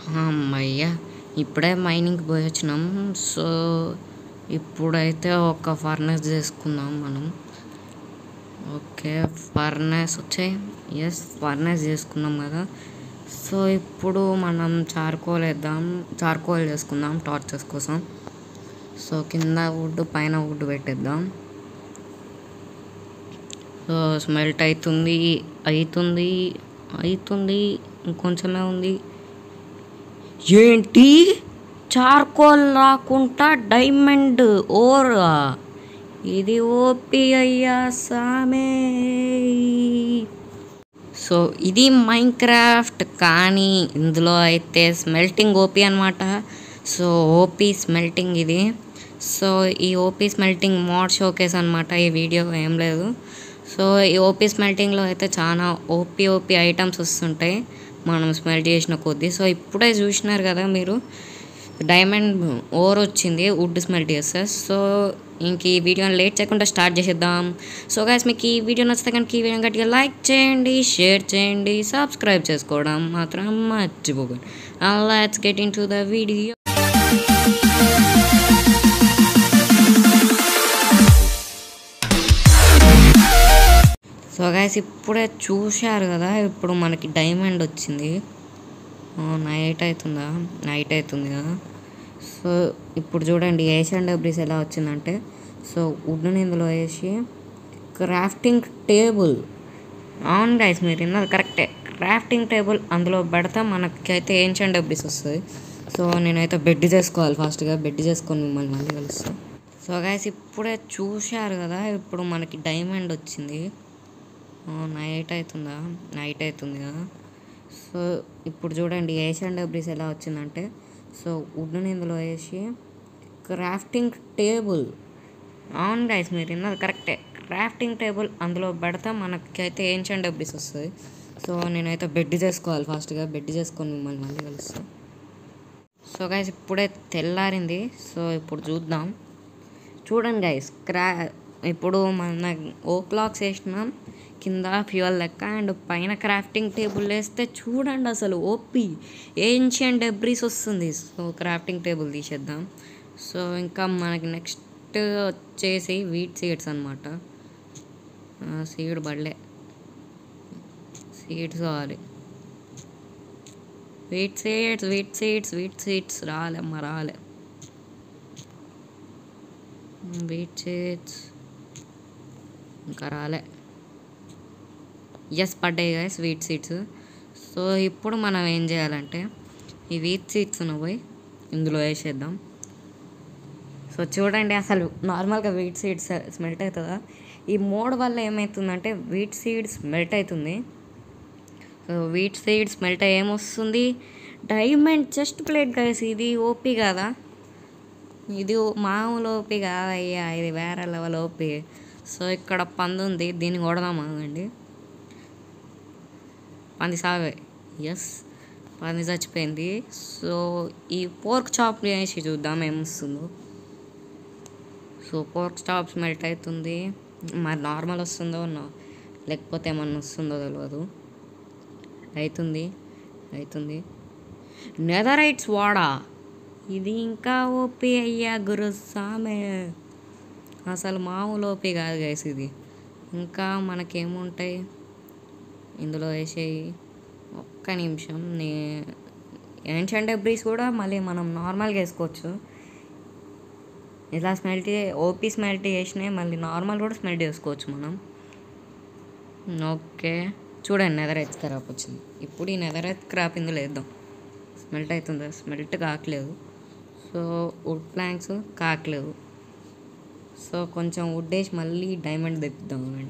అమ్మయ్య ఇప్పుడే మైనింగ్కి పోయి వచ్చినాం సో ఇప్పుడైతే ఒక ఫర్నెస్ చేసుకుందాం మనం ఓకే ఫర్నెస్ వచ్చాయి ఎస్ ఫర్నెస్ చేసుకున్నాం కదా సో ఇప్పుడు మనం చార్కోల్ వేద్దాం చార్కోల్ చేసుకుందాం టార్చెస్ కోసం సో కింద వుడ్ పైన వుడ్ పెట్టేద్దాం సో స్మెల్ట్ అవుతుంది అవుతుంది అవుతుంది ఇంకొంచెమే ఉంది ఏంటి చార్కోల్ రాకుండా డైమండ్ ఓర్ ఇది ఓపి అయ్యా సామే సో ఇది మైన్ క్రాఫ్ట్ కానీ ఇందులో అయితే స్మెల్టింగ్ ఓపీ అనమాట సో ఓపీ స్మెల్టింగ్ ఇది సో ఈ ఓపీ స్మెల్టింగ్ మోడ్ షోకేస్ అనమాట ఈ వీడియో ఏం లేదు సో ఈ ఓపీ స్మెల్టింగ్లో అయితే చాలా ఓపీ ఓపీ ఐటమ్స్ వస్తుంటాయి మనం స్మెల్ట్ చేసిన కొద్దీ సో ఇప్పుడే చూసినారు కదా మీరు డైమండ్ ఓవర్ వచ్చింది వుడ్ స్మెల్ట్ చేస్తే సో ఇంక ఈ వీడియోని లేట్ చేయకుండా స్టార్ట్ చేసేద్దాం సో గైస్ మీకు ఈ వీడియో నచ్చితే కనుక ఈ వీడియో గట్టిగా లైక్ చేయండి షేర్ చేయండి సబ్స్క్రైబ్ చేసుకోవడం మాత్రం మర్చిపోకండి let's get into the video so guys ఇప్పుడే చూశారు కదా ఇప్పుడు మనకి డైమండ్ వచ్చింది నైట్ అవుతుందా నైట్ అవుతుంది కదా సో ఇప్పుడు చూడండి ఏషియన్ డబ్రీస్ ఎలా వచ్చిందంటే సో వుడ్ని ఇందులో వేసి క్రాఫ్టింగ్ టేబుల్ అవును గైస్ మీరు విన్నది కరెక్టే క్రాఫ్టింగ్ టేబుల్ అందులో పెడితే మనకైతే ఏన్షియన్ డబ్రీస్ వస్తుంది సో నేనైతే బెడ్ చేసుకోవాలి ఫాస్ట్గా బెడ్ చేసుకొని మిమ్మల్ని మళ్ళీ కలుస్తాను సో గైస్ ఇప్పుడే చూశారు కదా ఇప్పుడు మనకి డైమండ్ వచ్చింది నైట్ అవుతుందా నైట్ అవుతుంది కదా సో ఇప్పుడు చూడండి ఏషియన్ డబ్రీస్ ఎలా వచ్చిందంటే సో వుడ్ని ఇందులో వేసి క్రాఫ్టింగ్ టేబుల్ అవును గైస్ మీరు విన్నది కరెక్టే క్రాఫ్టింగ్ టేబుల్ అందులో పెడితే మనకైతే ఏన్షియన్ డబ్రీస్ వస్తుంది సో నేనైతే బెడ్ చేసుకోవాలి ఫాస్ట్గా బెడ్ చేసుకొని మిమ్మల్ని మళ్ళీ కలుస్తాను సో గైస్ ఇప్పుడే తెల్లారింది సో ఇప్పుడు చూద్దాం చూడండి గైస్ క్రా ఇప్పుడు మన ఓ క్లాక్స్ వేసినాం కింద ఫ్యూయల్ లెక్క అండ్ పైన క్రాఫ్టింగ్ టేబుల్ వేస్తే చూడండి అసలు ఓపి ఏన్షియన్ డెబ్రీస్ వస్తుంది సో క్రాఫ్టింగ్ టేబుల్ తీసేద్దాం సో ఇంకా మనకి నెక్స్ట్ వచ్చేసి వీట్ సీడ్స్ అనమాట సీడ్ బళ్ళే సీడ్స్ కావాలి wheat seeds wheat seeds wheat seeds రాలేమ్మా రాలే వీట్ సీడ్స్ ఇంకా రాలే ఎస్ పడ్డాయి కదా స్వీట్ సీడ్స్ సో ఇప్పుడు మనం ఏం చేయాలంటే ఈ వీట్ సీడ్స్ పోయి ఇందులో వేసేద్దాం సో చూడండి అసలు నార్మల్గా వీట్ సీడ్స్ స్మెల్ట్ అవుతుందా ఈ మోడ్ వల్ల ఏమవుతుందంటే వీట్ సీడ్స్ మెల్ట్ అవుతుంది సో వీట్ సీడ్స్ మెల్ట్ ఏమొస్తుంది డైమండ్ చెస్ట్ ప్లేట్ గైస్ ఇది ఓపీ కదా ఇది మామూలు ఓపీ కాదయ్యా ఇది వేరే లెవెల్ ఓపీ సో ఇక్కడ పంది ఉంది దీన్ని కొడదామా అండి పంది సావే ఎస్ పంది చచ్చిపోయింది సో ఈ పోర్క్ చాప్ వేసి చూద్దాం ఏమొస్తుందో సో పోర్క్ చాప్స్ మెల్ట్ అవుతుంది మరి నార్మల్ వస్తుందో లేకపోతే ఏమన్నా వస్తుందో తెలియదు అవుతుంది అవుతుంది నెదరైట్స్ వాడా ఇది ఇంకా ఓపీ అయ్యా గురు సామే అసలు మామూలు ఓపీ కాదు గైస్ ఇది ఇంకా మనకేముంటాయి ఇందులో వేసేయి ఒక్క నిమిషం నే ఏన్షియన్ డెబ్రీస్ కూడా మళ్ళీ మనం నార్మల్గా వేసుకోవచ్చు ఇలా స్మెల్ట్ ఓపీ స్మెల్ట్ చేసినాయి మళ్ళీ నార్మల్ కూడా స్మెల్ట్ చేసుకోవచ్చు మనం ఓకే చూడండి నెదరైత్ క్రాప్ వచ్చింది ఇప్పుడు ఈ నెదరైత్ క్రాప్ ఇందులో వేద్దాం స్మెల్ట్ అవుతుందా స్మెల్ట్ కాకలేదు సో వుడ్ ప్లాంక్స్ కాకలేవు సో కొంచెం వుడ్ వేసి మళ్ళీ డైమండ్ తెప్పిద్దాం అండి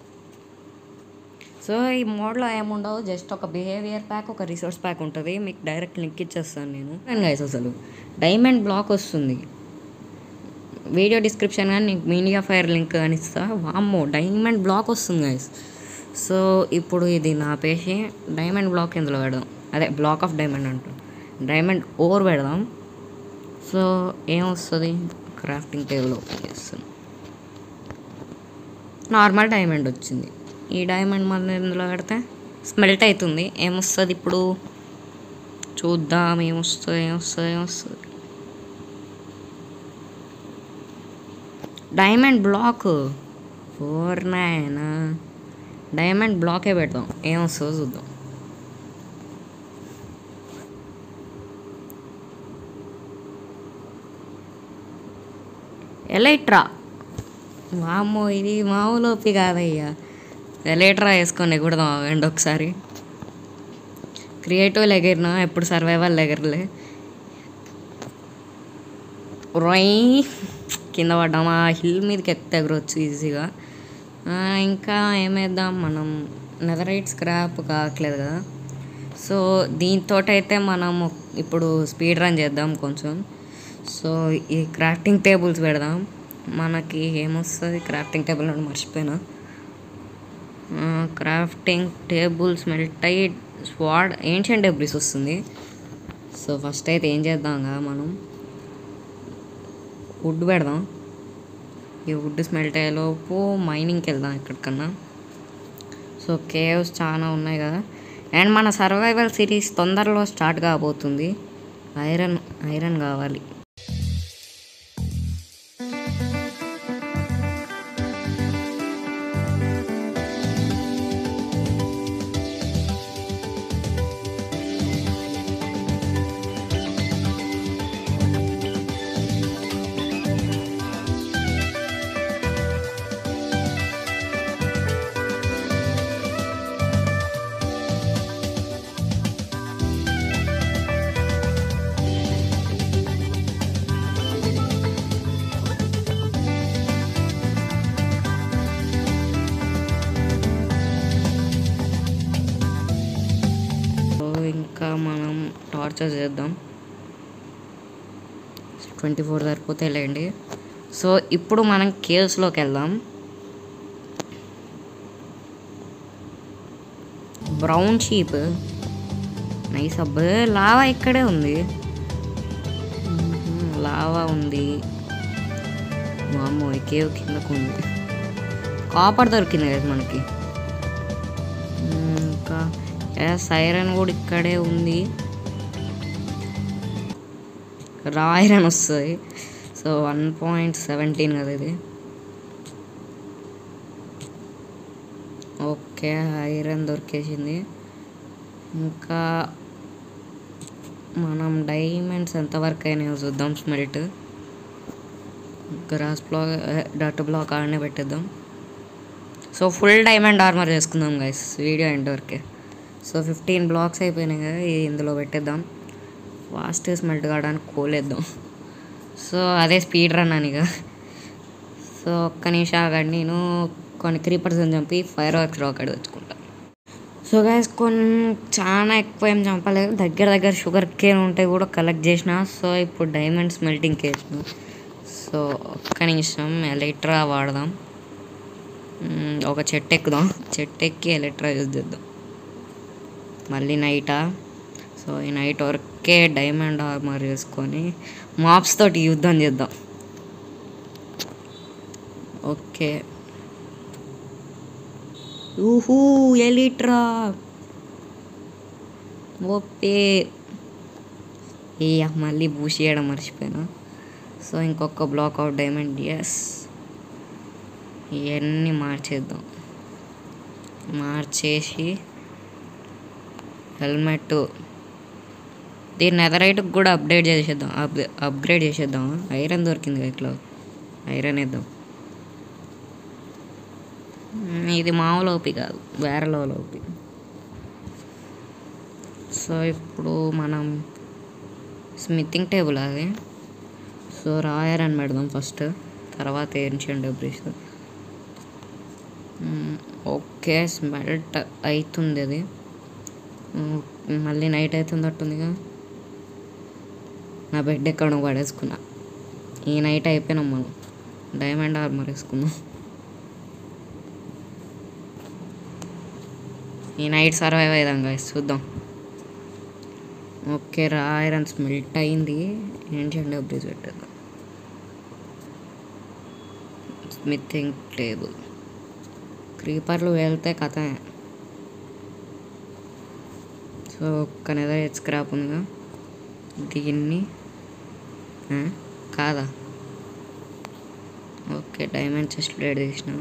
సో ఈ మోడ్లో ఏముండవు జస్ట్ ఒక బిహేవియర్ ప్యాక్ ఒక రిసోర్స్ ప్యాక్ ఉంటుంది మీకు డైరెక్ట్ లింక్ ఇచ్చేస్తాను నేను గైస్ అసలు డైమండ్ బ్లాక్ వస్తుంది వీడియో డిస్క్రిప్షన్ కానీ నీకు మీడియా ఫైర్ లింక్ అని ఇస్తా వామ్మో డైమండ్ బ్లాక్ వస్తుంది గైస్ సో ఇప్పుడు ఇది నాపేసి డైమండ్ బ్లాక్ ఇందులో పెడదాం అదే బ్లాక్ ఆఫ్ డైమండ్ అంటాం డైమండ్ ఓవర్ పెడదాం సో ఏమొస్తుంది క్రాఫ్టింగ్ టేబుల్ ఓపెన్ చేస్తాను నార్మల్ డైమండ్ వచ్చింది ఈ డైమండ్ మన ఇందులో పెడితే స్మెల్ట్ అవుతుంది ఏమొస్తుంది ఇప్పుడు చూద్దాం ఏమొస్తుంది ఏమొస్తుంది ఏమొస్తుంది diamond block four nine diamond బ్లాకే పెడదాం ఏమొస్తుందో చూద్దాం ఎలైట్రా వామ్మో ఇది మామూలోపి కాదయ్యా ఎలైట్రా వేసుకొని ఎగుడదాం అవండి ఒకసారి క్రియేటివ్ ఎగిరినా ఎప్పుడు సర్వైవల్ ఎగరలే రొయ్ కింద పడ్డాం ఆ హిల్ మీదకి ఎక్కితే ఎగరవచ్చు ఈజీగా ఆ, ఇంకా ఏమేద్దాం మనం నెదరైట్ స్క్రాప్ కావట్లేదు కదా సో దీంతో అయితే మనం ఇప్పుడు స్పీడ్ రన్ చేద్దాం కొంచెం సో ఈ క్రాఫ్టింగ్ టేబుల్స్ పెడదాం మనకి ఏమొస్తుంది క్రాఫ్టింగ్ టేబుల్ అని మర్చిపోయినా క్రాఫ్టింగ్ టేబుల్స్ మెల్ట్ అయ్యి స్వాడ్ ఏన్షియన్ డెబ్రిస్ వస్తుంది సో ఫస్ట్ అయితే ఏం చేద్దాం కదా మనం వుడ్ పెడదాం ఈ వుడ్ స్మెల్ట్ అయ్యేలోపు మైనింగ్కి వెళ్దాం ఎక్కడికన్నా సో కేవ్స్ చాలా ఉన్నాయి కదా అండ్ మన సర్వైవల్ సిరీస్ తొందరలో స్టార్ట్ కాబోతుంది ఐరన్ ఐరన్ కావాలి సో ఇంకా మనం టార్చర్ చేద్దాం ట్వంటీ ఫోర్ సరిపోతే లేండి సో ఇప్పుడు మనం కేవ్స్లోకి వెళ్దాం బ్రౌన్ షీప్ నైస్ అబ్బే లావా ఇక్కడే ఉంది మ్మ్, లావా ఉంది మామో ఈ కేవ్ కిందకు ఉంది కాపర్ దొరికింది కదా మనకి మ్మ్, ఇంకా సైరన్ కూడా ఇక్కడే ఉంది రా ఐరన్ వస్తుంది సో వన్ పాయింట్ సెవెంటీన్ కదా ఇది ఓకే ఐరన్ దొరికేసింది ఇంకా మనం డైమండ్స్ ఎంతవరకు అయినాయో చూద్దాం స్మెల్ట్ గ్రాస్ బ్లాక్ డట్ బ్లాక్ ఆడనే పెట్టేద్దాం సో ఫుల్ డైమండ్ ఆర్మర్ చేసుకుందాం గైస్ వీడియో ఎండ్ వరకే సో ఫిఫ్టీన్ బ్లాక్స్ అయిపోయినాయి కదా ఇది ఇందులో పెట్టేద్దాం ఫాస్ట్ స్మెల్ట్ కావడానికి కోలేద్దాం సో అదే స్పీడ్ రన్ అనిగా సో ఒక్క నిమిషం ఆగండి నేను కొన్ని క్రీపర్స్ చంపి ఫైర్ వర్క్స్ రాకెట్ తెచ్చుకుంటా సో గైస్ కొన్ని చాలా ఎక్కువ ఏం చంపలేదు దగ్గర దగ్గర షుగర్ కేన్ ఉంటే కూడా కలెక్ట్ చేసిన సో ఇప్పుడు డైమండ్ స్మెల్టింగ్ వేసిన సో ఒక్క నిమిషం ఎలక్ట్రా వాడదాం మ్మ్, ఒక చెట్టు ఎక్కుదాం చెట్టు ఎక్కి ఎలక్ట్రా యూజ్ చేద్దాం మళ్ళీ నైటా సో ఈ నైట్ వరకే డైమండ్ ఆర్మర్ వేసుకొని మాప్స్ తోటి యుద్ధం చేద్దాం ఓకే ఊహూ ఎలిట్రా ఓపే ఇయ్య మళ్ళీ బూష్ చేయడం మర్చిపోయినా సో ఇంకొక బ్లాక్ అవుట్ డైమండ్ ఎస్ ఇవన్నీ మార్చేద్దాం మార్చేసి హెల్మెట్ దీన్ని ఎదరైట్కి కూడా అప్డేట్ చేసేద్దాం అప్ అప్గ్రేడ్ చేసేద్దాం ఐరన్ దొరికింది కదా ఇట్లా ఐరన్ వేద్దాం మ్, ఇది మామూలు ఓపి కాదు వేరే లెవెల్ ఓపి సో ఇప్పుడు మనం స్మిత్తింగ్ టేబుల్ అది సో రాయర్ అని పెడదాం ఫస్ట్ తర్వాత ఏన్షియన్ డబ్రీస్ ఓకే స్మెల్ట్ అవుతుంది అది మ్, మళ్ళీ నైట్ అవుతుంది అట్టుందిగా నా బెడ్ ఎక్కడ పడేసుకున్నా ఈ నైట్ అయిపోయినాం మనం డైమండ్ ఆర్మర్ వేసుకున్నాం ఈ నైట్ సర్వైవ్ అయ్యాం guys చూద్దాం ఓకే రా ఐరన్ స్మెల్ట్ అయింది ఏంటంటే బ్రిజ్ పెట్టేద్దాం స్మిథింగ్ టేబుల్ క్రీపర్లు వెళ్తే కథ సో సో ఒక్క నెదర్ స్క్రాప్ ఉందిగా దీన్ని ఆ, కాదా ఓకే డైమండ్ చెస్ట్ ప్లేట్ తీసిన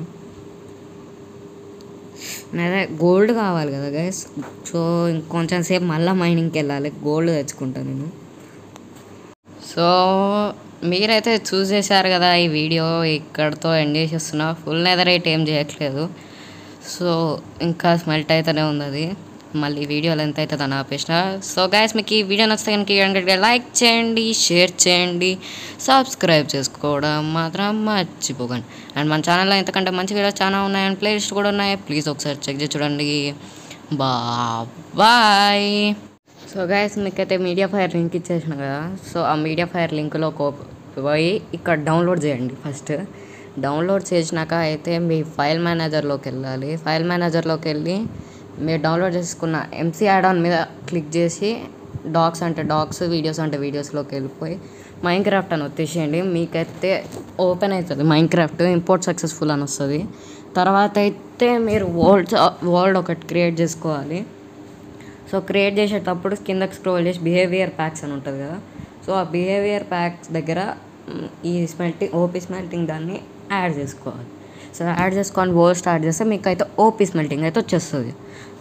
అదే గోల్డ్ కావాలి కదా గైస్ సో ఇంకొంచెం సేపు మళ్ళీ మైనింగ్కి వెళ్ళాలి గోల్డ్ తెచ్చుకుంటాను నేను సో మీరైతే చూస్ చేశారు కదా ఈ వీడియో ఇక్కడతో ఎండ్ చేసేస్తున్నా ఫుల్ నెదర్ అయితే ఏం చేయట్లేదు సో ఇంకా స్మెల్ట్ అయితేనే ఉంది అది మళ్ళీ వీడియోలు ఎంత అవుతుంది అని ఆపేసిన సో గైస్ మీకు ఈ వీడియో నచ్చితే కనుక వెంటనే లైక్ చేయండి షేర్ చేయండి సబ్స్క్రైబ్ చేసుకోవడం మాత్రం మర్చిపోకండి అండ్ మన ఛానల్లో ఎంతకంటే మంచి వీడియోస్ చాలా ఉన్నాయి అండ్ ప్లేలిస్ట్ కూడా ఉన్నాయి ప్లీజ్ ఒకసారి చెక్ చేసి చూడండి బా బాయ్ సో గైస్ మీకైతే మీడియా ఫైర్ లింక్ ఇచ్చేసిన కదా సో ఆ మీడియా ఫైర్ లింక్లో పోయి ఇక్కడ డౌన్లోడ్ చేయండి ఫస్ట్ డౌన్లోడ్ చేసినాక అయితే మీ ఫైల్ మేనేజర్లోకి వెళ్ళాలి ఫైల్ మేనేజర్లోకి వెళ్ళి మీరు డౌన్లోడ్ చేసుకున్న ఎంసీ యాడాన్ మీద క్లిక్ చేసి డాక్స్ అంటే డాక్స్ వీడియోస్ అంటే వీడియోస్లోకి వెళ్ళిపోయి మైన్ క్రాఫ్ట్ అని వచ్చేసేయండి మీకైతే ఓపెన్ అవుతుంది మైన్ క్రాఫ్ట్ ఇంపోర్ట్ సక్సెస్ఫుల్ అని వస్తుంది తర్వాత అయితే మీరు వరల్డ్ వరల్డ్ ఒకటి క్రియేట్ చేసుకోవాలి సో క్రియేట్ చేసేటప్పుడు కిందకి స్క్రోల్ చేసి బిహేవియర్ ప్యాక్స్ అని ఉంటుంది కదా సో ఆ బిహేవియర్ ప్యాక్స్ దగ్గర మ్, ఈ స్మెల్టింగ్ ఓపీ స్మెల్టింగ్ దాన్ని యాడ్ చేసుకోవాలి సో యాడ్ చేసుకొని ఓ స్టార్ట్ చేస్తే మీకు అయితే ఓపీ స్మెల్టింగ్ అయితే వచ్చేస్తుంది